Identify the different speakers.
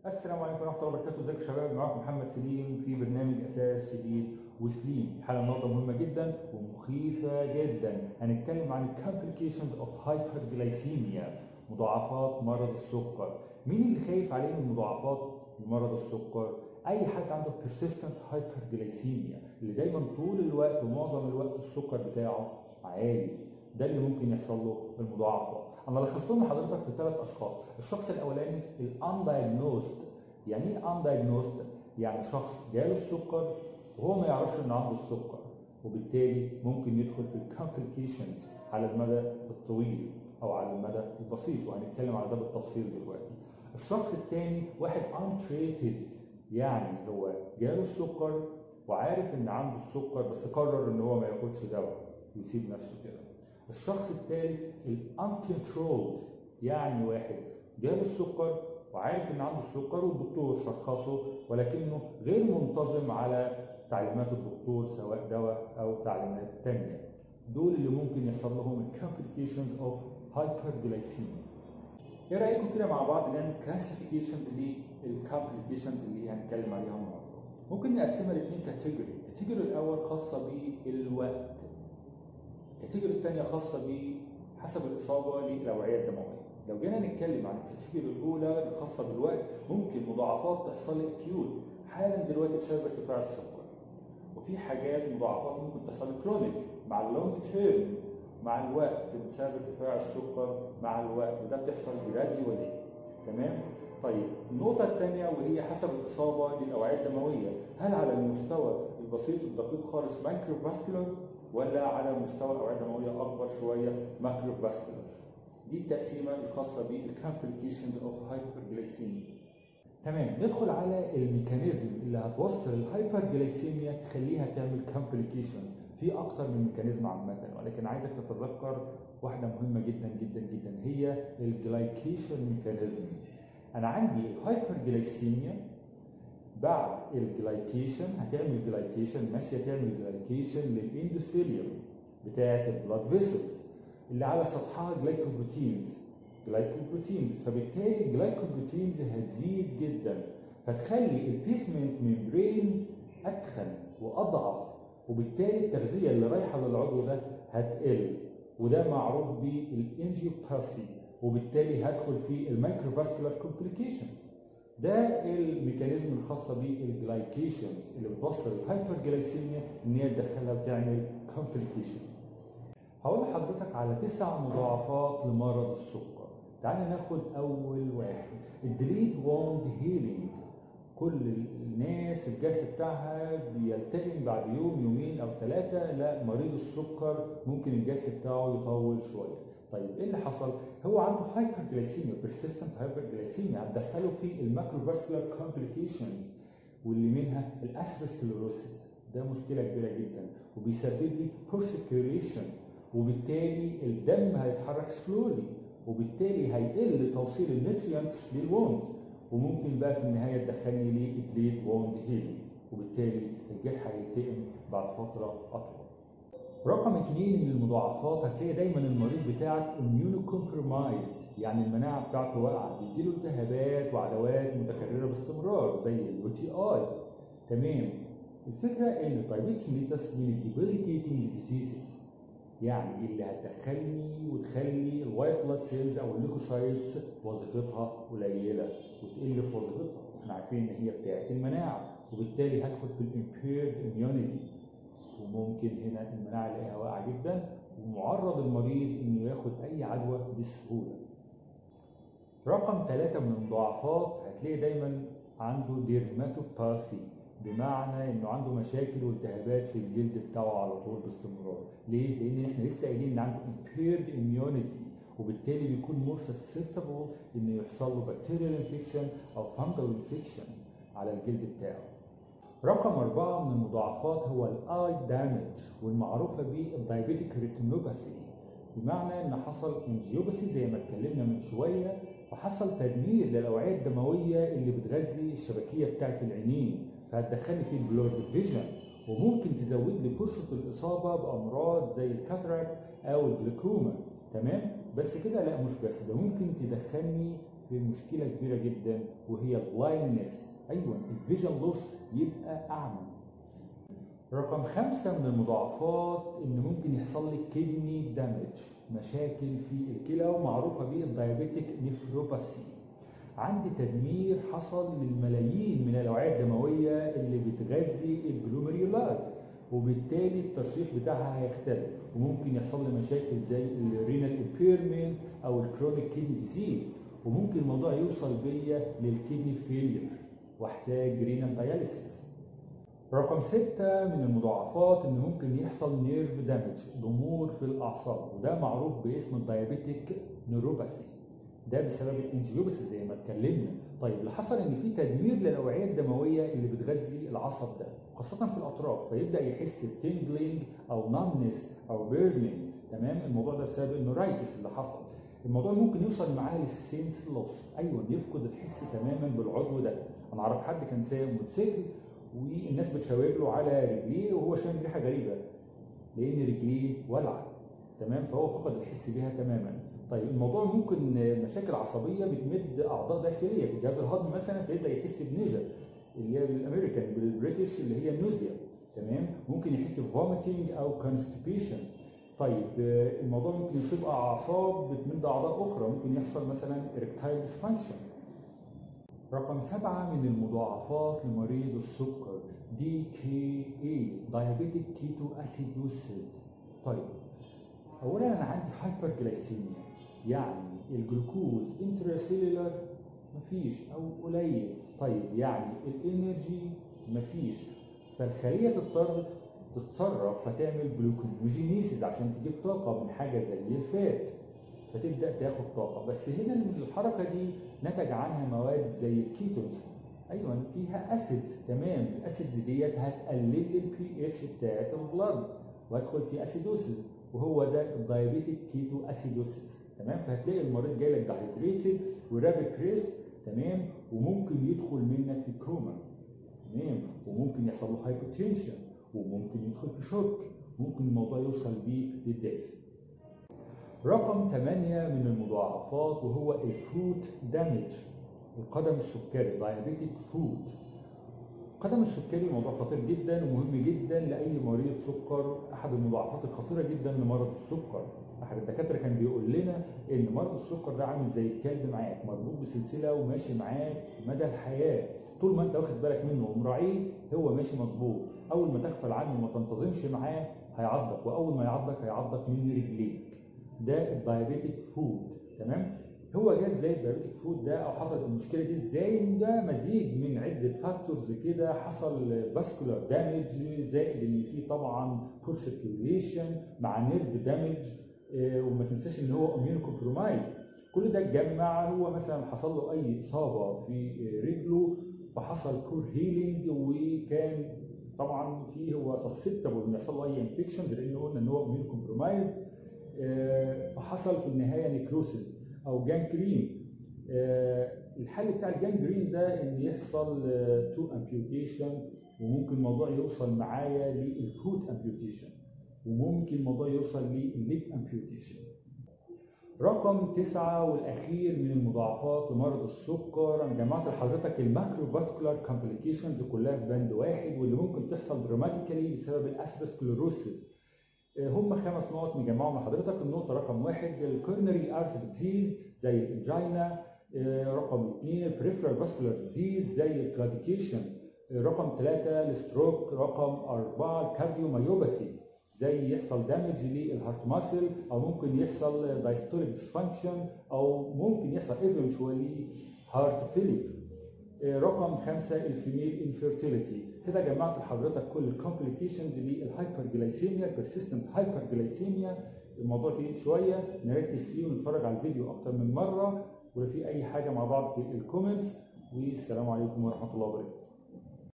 Speaker 1: السلام عليكم ورحمه الله وبركاته ازيكم يا شباب معاكم محمد سليم في برنامج اساس شديد وسليم الحلقه النهارده مهمه جدا ومخيفه جدا هنتكلم عن الكومبليكيشنز اوف هايبرجلايسيميا مضاعفات مرض السكر مين اللي خايف عليه من مضاعفات مرض السكر اي حد عنده persistent hyperglycemia اللي دايما طول الوقت ومعظم الوقت السكر بتاعه عالي ده اللي ممكن يحصل له المضاعفات انا لخصتهم لحضرتك في ثلاث اشخاص الشخص الاولاني الاندايجنوست يعني ايه اندايجنوست يعني شخص جاله السكر وهو ما يعرفش ان عنده السكر وبالتالي ممكن يدخل في الكومبليكيشنز على المدى الطويل او على المدى البسيط وهنتكلم على ده بالتفصيل دلوقتي الشخص الثاني واحد untreated يعني هو جاله السكر وعارف ان عنده السكر بس قرر ان هو ما ياخدش دواء ويسيب نفسه كده الشخص الثالث الانكنترولد يعني واحد جاله السكر وعارف ان عنده السكر والدكتور شخصه ولكنه غير منتظم على تعليمات الدكتور سواء دواء او تعليمات تانية دول اللي ممكن يحصل لهم الكومبليكيشنز اوف هايبرجلايسيميا ايه رايكم كده مع بعض نعمل كلاسيفيكيشنز للكومبليكيشنز اللي هنتكلم عليها النهارده ممكن نقسمها لاثنين كاتيجوري الكاتيجوري الاول خاصه بالوقت الكاتيجوري الثانيه خاصه بحسب الاصابه للاوعيه الدمويه لو جينا نتكلم عن الكاتيجوري الاولى الخاصه بالوقت ممكن مضاعفات تحصل لي اكيوت حالا دلوقتي بسبب ارتفاع السكر وفي حاجات مضاعفات ممكن تحصل لي كرونيك مع اللونج تيرم مع الوقت بسبب ارتفاع السكر مع الوقت وده بتحصل جراديولي تمام طيب النقطة الثانية وهي حسب الإصابة للأوعية الدموية هل على المستوى البسيط الدقيق خالص مايكرو فاسكولار ولا على مستوى الأوعية الدموية أكبر شوية ماكرو فاسكولار دي التقسيمة الخاصة بالكومبليكيشنز اوف هايبرجلايسيميا تمام ندخل على الميكانيزم اللي هتوصل الهايبرجلايسيميا تخليها تعمل كومبليكيشنز في اكتر من ميكانيزم عامه ولكن عايزك تتذكر واحده مهمه جدا جدا جدا هي الجلايكيشن ميكانيزم انا عندي الهايبرجلايسيميا بعد الجلايكيشن هتعمل جلايكيشن ماشيه تعمل جلايكيشن للاندوثيليوم بتاعه البلاد فيسلز اللي على سطحها جلايكوبروتينز جلايكوبروتينز فبالتالي الجلايكوبروتينز هتزيد جدا فتخلي البيسمنت ممبرين اتخن واضعف وبالتالي التغذيه اللي رايحه للعضو ده هتقل وده معروف بالانجيوباسي وبالتالي هدخل في المايكروفاسكولار كومبليكيشنز ده الميكانيزم الخاصه بالجلايكيشنز اللي بتوصل الهايبرجلايسيميا ان هي تدخلها وتعمل كومبليكيشن هقول لحضرتك على تسع مضاعفات لمرض السكر تعالى ناخد اول واحد الديليد ووند هيلينج كل الناس الجرح بتاعها بيلتئم بعد يوم يومين او ثلاثه لا مريض السكر ممكن الجرح بتاعه يطول شويه طيب ايه اللي حصل هو عنده هايبرجلايسيميا بيرسيستنت هايبرجلايسيميا هتدخله في الماكروفاسكولار كومبليكيشنز واللي منها الاسبسكلوروسيس ده مشكله كبيره جدا وبيسبب لي بيرسكيوليشن وبالتالي الدم هيتحرك سلولي وبالتالي هيقل توصيل النيوتريانتس للوند وممكن بقى في النهايه تدخلني لإبليد ووند هيلينج وبالتالي الجرح هيلتئم بعد فتره اطول. رقم اثنين من المضاعفات هتلاقي دايما المريض بتاعك اميونو كومبرومايزد يعني المناعه بتاعته واقعه بيجيله التهابات وعدوات متكرره باستمرار زي اليو تي ايز تمام الفكره ان الدايبيتس ميتاس من الديبيليتيتنج ديزيزز يعني اللي هتدخلني وتخلي الوايت بلاد سيلز او الليكوسايتس وظيفتها قليله وتقل في وظيفتها احنا عارفين ان هي بتاعه المناعه وبالتالي هدخل في الامبيرد اميونيتي وممكن هنا المناعه الاقيها واقعه جدا ومعرض المريض انه ياخد اي عدوى بسهوله. رقم ثلاثة من المضاعفات هتلاقي دايما عنده ديرماتوباثي بمعنى انه عنده مشاكل والتهابات في الجلد بتاعه على طول باستمرار ليه لان احنا لسه قايلين ان عنده impaired immunity وبالتالي بيكون مور susceptible انه يحصل له بكتيريال انفكشن او فانجل انفكشن على الجلد بتاعه رقم أربعة من المضاعفات هو الاي دامج والمعروفة بالدايابيتيك ريتينوباثي بمعنى ان حصل انجيوباثي زي ما اتكلمنا من شوية فحصل تدمير للأوعية الدموية اللي بتغذي الشبكية بتاعت العينين فهتدخلني في البلورد فيجن وممكن تزود لي فرصة الإصابة بأمراض زي الكاتراكت أو الجلوكوما تمام بس كده لا مش بس ده ممكن تدخلني في في مشكله كبيره جدا وهي البلايندنس ايوه الفيجن لوس يبقى اعمى رقم خمسة من المضاعفات إن ممكن يحصل لك كدني دامج مشاكل في الكلى ومعروفة بالدايابيتيك نيفروباثي عندي تدمير حصل للملايين من الأوعية الدموية اللي بتغذي الجلوميريولار وبالتالي الترشيح بتاعها هيختلف وممكن يحصل لي مشاكل زي الرينال امبيرمنت او الكرونيك كيدني ديزيز وممكن الموضوع يوصل بيا للكيدني فيلير واحتاج رينال داياليسيس رقم ستة من المضاعفات ان ممكن يحصل نيرف دامج ضمور في الاعصاب وده معروف باسم الدايابيتيك نيوروباثي ده بسبب الانجيوباثي زي ما اتكلمنا طيب اللي حصل ان في تدمير للاوعيه الدمويه اللي بتغذي العصب ده خاصه في الاطراف فيبدا يحس بتنجلينج او نامنس او بيرنينج تمام الموضوع ده بسبب النورايتس اللي حصل الموضوع ممكن يوصل معاه للسينس لوس ايوه يفقد الحس تماما بالعضو ده انا اعرف حد كان سايق موتوسيكل والناس بتشاور له على رجليه وهو شامم ريحه غريبه لان رجليه ولعه تمام فهو فقد الحس بها تماما طيب الموضوع ممكن مشاكل عصبيه بتمد اعضاء داخليه في الجهاز الهضمي مثلا فيبدا يحس بنيجا اللي هي بالامريكان بالبريتش اللي هي نوزيا تمام ممكن يحس بفوميتنج او كونستيبيشن طيب الموضوع ممكن يصيب اعصاب بتمد اعضاء اخرى ممكن يحصل مثلا اريكتايل ديسفانكشن رقم سبعة من المضاعفات لمريض السكر دي كي اي دايابيتيك كيتو اسيدوسيس طيب اولا انا عندي هايبر جلايسيميا يعني الجلوكوز انتراسيلولر مفيش او قليل طيب يعني الانرجي مفيش فالخليه تضطر تتصرف فتعمل جلوكوجينيسيس عشان تجيب طاقه من حاجه زي الفات فتبدا تاخد طاقه بس هنا من الحركه دي نتج عنها مواد زي الكيتونز ايوه فيها اسيدز تمام الاسيدز ديت هتقلل لي البي اتش بتاعت البلد وادخل في اسيدوسيس وهو ده الدايابيتيك كيتو اسيدوسيس تمام فهتلاقي المريض جاي لك دايهيدريتد ورابid ريست تمام وممكن يدخل منك في كوما تمام وممكن يحصل له هايبوتنشن وممكن يدخل في شوك ممكن الموضوع يوصل بيه للديث رقم 8 من المضاعفات وهو الفوت دامج القدم السكري دايابيتيك فوت القدم السكري موضوع خطير جدا ومهم جدا لاي مريض سكر احد المضاعفات الخطيره جدا لمرض السكر احد الدكاتره كان بيقول لنا ان مرض السكر ده عامل زي الكلب معاك مربوط بسلسله وماشي معاك مدى الحياه طول ما انت واخد بالك منه ومراعيه هو ماشي مظبوط اول ما تغفل عنه وما تنتظمش معاه هيعضك واول ما يعضك هيعضك من رجليك ده الدايابيتيك فود تمام هو جه ازاي الدايابيتيك فود ده او حصلت المشكله دي ازاي ده مزيج من عده فاكتورز كده حصل فاسكولار دامج زائد ان في طبعا بور سيركيوليشن مع نيرف دامج وما تنساش ان هو اميون كومبرومايز كل ده اتجمع هو مثلا حصل له اي اصابه في رجله فحصل بور هيلينج وكان طبعا في هو سسبتبل ان يحصل له اي انفكشنز لان قلنا ان هو اميون كومبرومايز فحصل في النهايه نيكروسيس او جانجرين الحل بتاع الجانجرين ده ان يحصل تو امبيوتيشن وممكن الموضوع يوصل معايا للفوت امبيوتيشن وممكن الموضوع يوصل للليج امبيوتيشن رقم تسعة والأخير من المضاعفات لمرض السكر أنا جمعت لحضرتك الماكرو فاسكولار كومبليكيشنز كلها في بند واحد واللي ممكن تحصل دراماتيكالي بسبب الأسبسكلوروسيس هم خمس نقط مجمعهم لحضرتك النقطة رقم واحد الكورنري ارث ديزيز زي الانجينا رقم اثنين البريفرال فاسكولار ديزيز زي الكلاديكيشن رقم ثلاثة الستروك رقم أربعة الكارديوميوباثي زي يحصل دامج للهارت ماسل او ممكن يحصل دايستوليك ديسفانكشن او ممكن يحصل ايفنشوالي هارت فيلير رقم خمسة الفيميل انفيرتيليتي كده جمعت لحضرتك كل الكومبليكيشنز للهايبرجلايسيميا البيرسيستنت هايبرجلايسيميا الموضوع تقيل شويه نركز فيه ونتفرج على الفيديو اكتر من مره ولو في اي حاجه مع بعض في الكومنتس والسلام عليكم ورحمه الله وبركاته